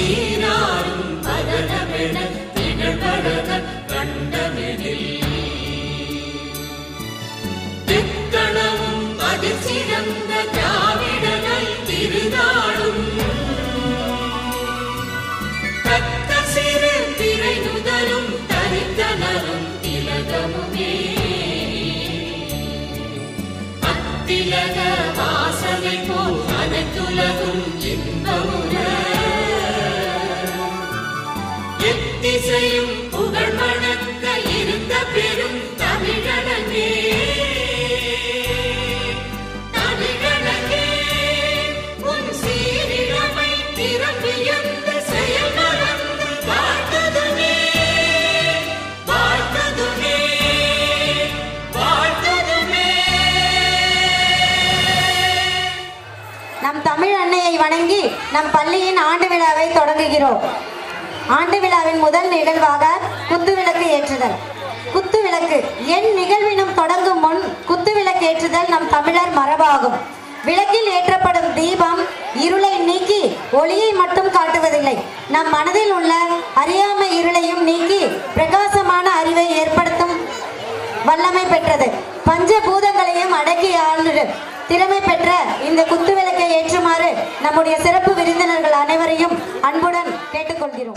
சீராரும் மதனமென திகழ்வழக கண்டமெனில் எத்தளவும் அதில் சிறந்த திராவிடர்கள் திருநாளும் தக்க சிறு திரை நுதலும் தரித்தனரும் திலகமுமே அத்திலக வாசனை போல் அனைத்துலகும் இன்பமுற எத்திசையும் புகழ் வணக்க இருந்த பெரும் தமிழனே தமிழனே உன் சீரிழமை திறம்பியந்த செயல் மறந்து வாழ்த்ததுமே வாழ்த்ததுமே வாழ்த்ததுமே நம் தமிழ் அன்னையை வணங்கி நம் பள்ளியின் ஆண்டு விழாவை தொடங்குகிறோம் ஆண்டு விழாவின் முதல் நிகழ்வாக குத்துவிளக்கு ஏற்றுதல் குத்துவிளக்கு என் நிகழ்வினும் தொடங்கும் முன் குத்துவிளக்கு ஏற்றுதல் நம் தமிழர் மரபாகும் விளக்கில் ஏற்றப்படும் தீபம் இருளை நீக்கி ஒளியை மட்டும் காட்டுவதில்லை நம் மனதில் உள்ள அறியாமை இருளையும் நீக்கி பிரகாசமான அறிவை ஏற்படுத்தும் வல்லமை பெற்றது பஞ்சபூதங்களையும் அடக்கி ஆளுடு திறமை பெற்ற இந்த குத்துவிளக்கை ஏற்றுமாறு நம்முடைய சிறப்பு விருந்தினர்கள் அனைவரையும் அன்புடன் கேட்டுக்கொள்கிறோம்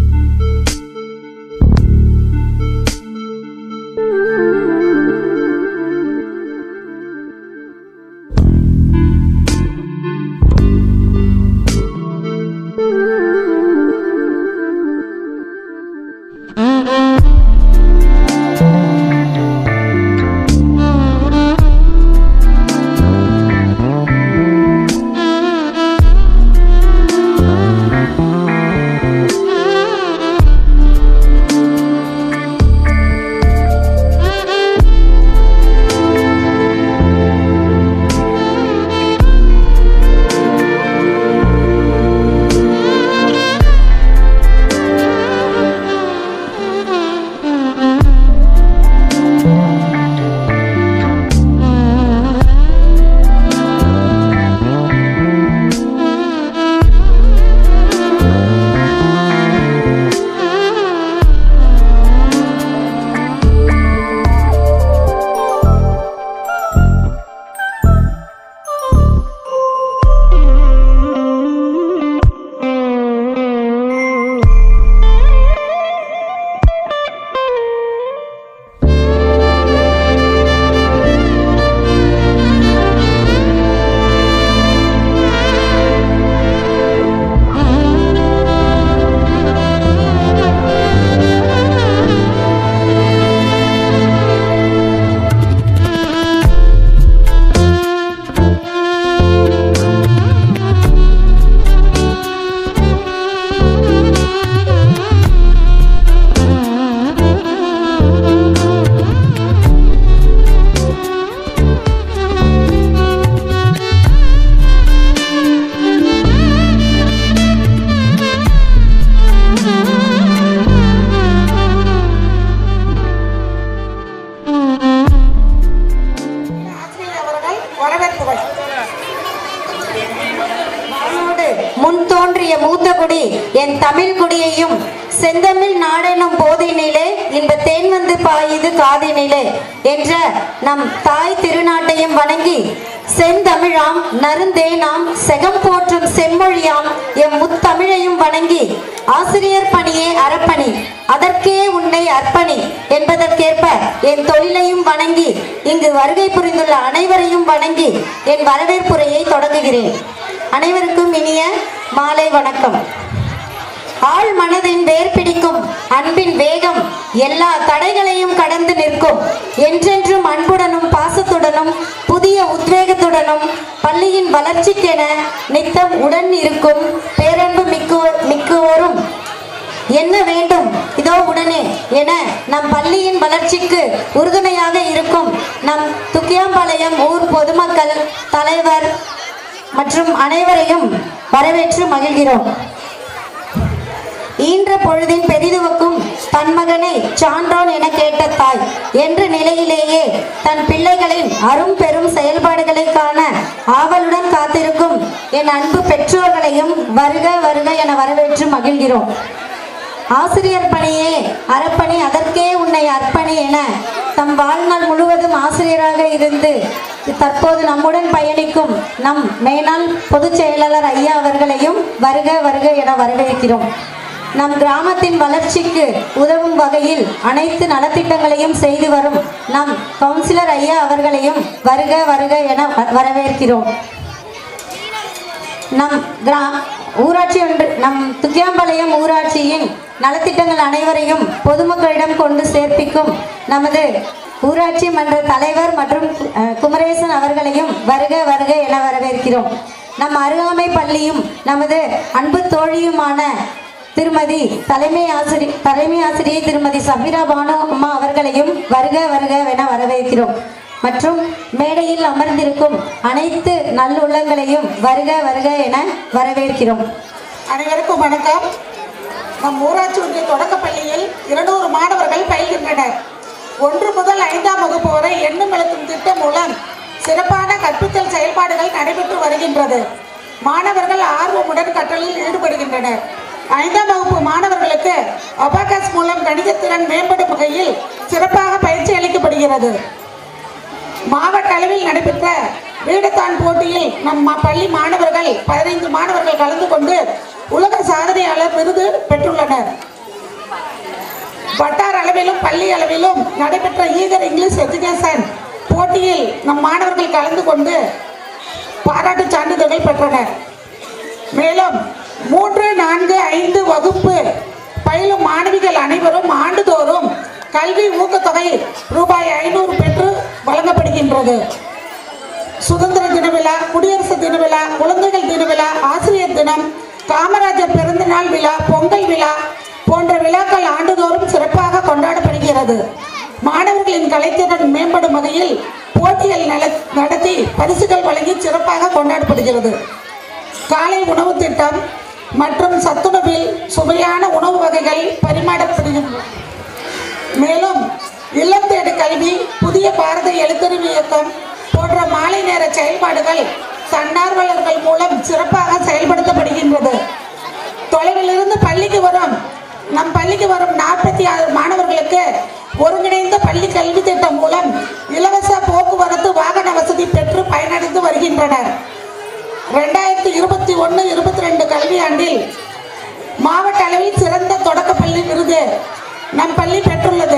வானோடு முன் தோன்றிய மூத்த குடி என் தமிழ் குடியையும் செந்தமிழ் நாடெனும் போதினிலே இந்த தேன் வந்து பாயுது காதினிலே என்ற நம் தாய் திருநாட்டையும் வணங்கி செந்தமிழாம் நறுந்தேனாம் செகம் போற்றும் செம்மொழியாம் எம் முத்தமிழையும் வணங்கி ஆசிரியர் பணியே அறப்பணி அதற்கே உன்னை அர்ப்பணி என்பதற்கேற்ப என் தொழிலையும் வணங்கி இங்கு வருகை புரிந்துள்ள அனைவரையும் வணங்கி என் வரவேற்புரையை தொடங்குகிறேன் அனைவருக்கும் இனிய மாலை வணக்கம் ஆள் மனதின் வேர் பிடிக்கும் அன்பின் வேகம் எல்லா தடைகளையும் கடந்து நிற்கும் என்றென்றும் அன்புடனும் பாசத்துடனும் புதிய உத்வேகத்துடனும் பள்ளியின் வளர்ச்சிக்கென நித்தம் உடன் இருக்கும் பேரன்பு மிக்கு மிக்குவோரும் என்ன வேண்டும் இதோ உடனே என நம் பள்ளியின் வளர்ச்சிக்கு உறுதுணையாக இருக்கும் நம் துக்கியாம்பாளையம் ஊர் பொதுமக்கள் தலைவர் மற்றும் அனைவரையும் வரவேற்று மகிழ்கிறோம் ஈன்ற பொழுதின் பெரிதுவக்கும் தன் மகனை சான்றோன் என கேட்ட தாய் என்ற நிலையிலேயே தன் பிள்ளைகளின் அரும் பெரும் செயல்பாடுகளை காண ஆவலுடன் காத்திருக்கும் என் அன்பு பெற்றோர்களையும் வருக வருக என வரவேற்று மகிழ்கிறோம் ஆசிரியர் பணியே அறப்பணி அதற்கே உன்னை அர்ப்பணி என தம் வாழ்நாள் முழுவதும் ஆசிரியராக இருந்து தற்போது நம்முடன் பயணிக்கும் நம் மேனாள் பொதுச் செயலாளர் ஐயா அவர்களையும் வருக வருக என வரவேற்கிறோம் நம் கிராமத்தின் வளர்ச்சிக்கு உதவும் வகையில் அனைத்து நலத்திட்டங்களையும் செய்து வரும் நம் கவுன்சிலர் ஐயா அவர்களையும் வருக வருக என வ- வரவேற்கிறோம் நம் கிரா ஊராட்சி ஒன்று நம் துக்கியாம்பாளையம் ஊராட்சியின் நலத்திட்டங்கள் அனைவரையும் பொதுமக்களிடம் கொண்டு சேர்ப்பிக்கும் நமது ஊராட்சி மன்ற தலைவர் மற்றும் அஹ், குமரேசன் அவர்களையும் வருக வருக என வரவேற்கிறோம் நம் அருகாமை பள்ளியும் நமது அன்பு தோழியுமான திருமதி தலைமை ஆசிரி தலைமை ஆசிரியை திருமதி சபிரா பானு அம்மா அவர்களையும் வருக வருக என வரவேற்கிறோம் மற்றும் மேடையில் அமர்ந்திருக்கும் அனைத்து நல்லுள்ளங்களையும் வருக வருக என வரவேற்கிறோம் அனைவருக்கும் வணக்கம் நம் ஊராட்சி ஒன்றிய தொடக்கப் பள்ளியில் இருநூறு மாணவர்கள் பயில்கின்றனர் ஒன்று முதல் ஐந்தாம் வகுப்பு வரை எண்ணும் எழுத்தும் திட்டம் மூலம் சிறப்பான கற்பித்தல் செயல்பாடுகள் நடைபெற்று வருகின்றது மாணவர்கள் ஆர்வமுடன் கற்றலில் ஈடுபடுகின்றனர் ஐந்தாம் வகுப்பு மாணவர்களுக்கு அபாகஸ் மூலம் கணிதத்திறன் மேம்படும் வகையில் சிறப்பாக பயிற்சி அளிக்கப்படுகிறது மாவட்ட அளவில் நடைபெற்ற வீடத்தான் போட்டியில் நம் ம- பள்ளி மாணவர்கள் பதினைந்து மாணவர்கள் கலந்து கொண்டு உலக சாதனையாளர் விருது பெற்றுள்ளனர் வட்டார அளவிலும் பள்ளி அளவிலும் நடைபெற்ற ஈகர் இங்கிலீஷ் எஜுகேஷன் போட்டியில் நம் மாணவர்கள் கலந்து கொண்டு பாராட்டு சான்றிதழ்கள் பெற்றனர் மேலும் மூன்று நான்கு ஐந்து வகுப்பு பயிலும் மாணவிகள் அனைவரும் ஆண்டுதோறும் கல்வி ஊக்கத்தொகை ரூபாய் ஐநூறு பெற்று வழங்கப்படுகின்றது சுதந்திர தின விழா குடியரசு தின விழா குழந்தைகள் தின விழா ஆசிரியர் தினம் காமராஜர் பிறந்தநாள் விழா பொங்கல் விழா போன்ற விழாக்கள் ஆண்டுதோறும் சிறப்பாக கொண்டாடப்படுகிறது மாணவர்களின் கலைத்திறன் மேம்படும் வகையில் போட்டிகள் நல- நடத்தி பரிசுகள் வழங்கி சிறப்பாக கொண்டாடப்படுகிறது காலை உணவு திட்டம் மற்றும் சத்துணவில் சுவையான உணவு வகைகள் பரிமாறப்படுகின்றன மேலும் இல்லம் தேடு கல்வி புதிய பாரத எழுத்தறிவு இயக்கம் போன்ற மாலை நேர செயல்பாடுகள் தன்னார்வலர்கள் மூலம் சிறப்பாக செயல்படுத்தப்படுகின்றது தொலைவிலிருந்து பள்ளிக்கு வரும் நம் பள்ளிக்கு வரும் நாற்பத்தி ஆறு மாணவர்களுக்கு ஒருங்கிணைந்த பள்ளி கல்வி திட்டம் மூலம் இலவச போக்குவரத்து வாகன வசதி பெற்று பயனடைந்து வருகின்றனர் ரெண்டாயிரத்தி இருபத்தி ஒன்று இருபத்தி ரெண்டு கல்வியாண்டில் மாவட்ட அளவில் சிறந்த தொடக்கப்பள்ளி விருது நம் பள்ளி பெற்றுள்ளது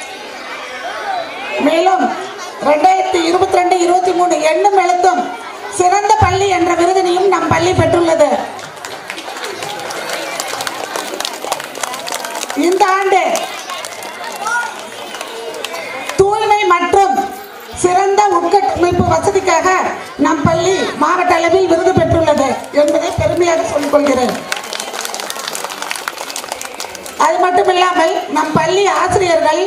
மேலும் ரெண்டாயிரத்தி இருபத்தி ரெண்டு இருபத்தி மூணு எண்ணும் எழுத்தும் சிறந்த பள்ளி என்ற விருதினையும் நம் பள்ளி பெற்றுள்ளது இந்த ஆண்டு தூய்மை மற்றும் சிறந்த உட்கட்டமைப்பு வசதிக்காக நம் பள்ளி மாவட்ட அளவில் விருது பெற்றுள்ளது என்பதை பெருமையாக சொல்லிக் கொள்கிறேன் அது மட்டுமில்லாமல் நம் பள்ளி ஆசிரியர்கள்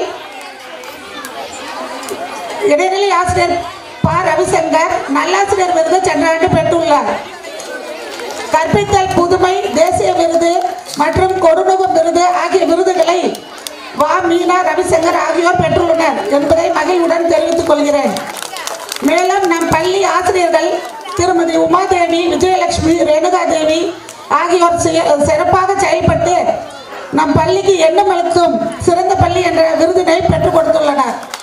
இடைநிலை ஆசிரியர் ப ரவிசங்கர் நல்லாசிரியர் விருது சென்ற ஆண்டு பெற்றுள்ளார் கற்பித்தல் புதுமை தேசிய விருது மற்றும் கொடுநுகம் விருது ஆகிய விருதுகளை வா மீனா ரவிசங்கர் ஆகியோர் பெற்றுள்ளனர் என்பதை மகிழ்வுடன் தெரிவித்துக் கொள்கிறேன் மேலும் நம் பள்ளி ஆசிரியர்கள் திருமதி உமாதேவி விஜயலட்சுமி ரேணுகாதேவி ஆகியோர் சிய- சிறப்பாக செயல்பட்டு நம் பள்ளிக்கு எண்ணம் அளிக்கும் சிறந்த பள்ளி என்ற விருதினை பெற்றுக் கொடுத்துள்ளனர்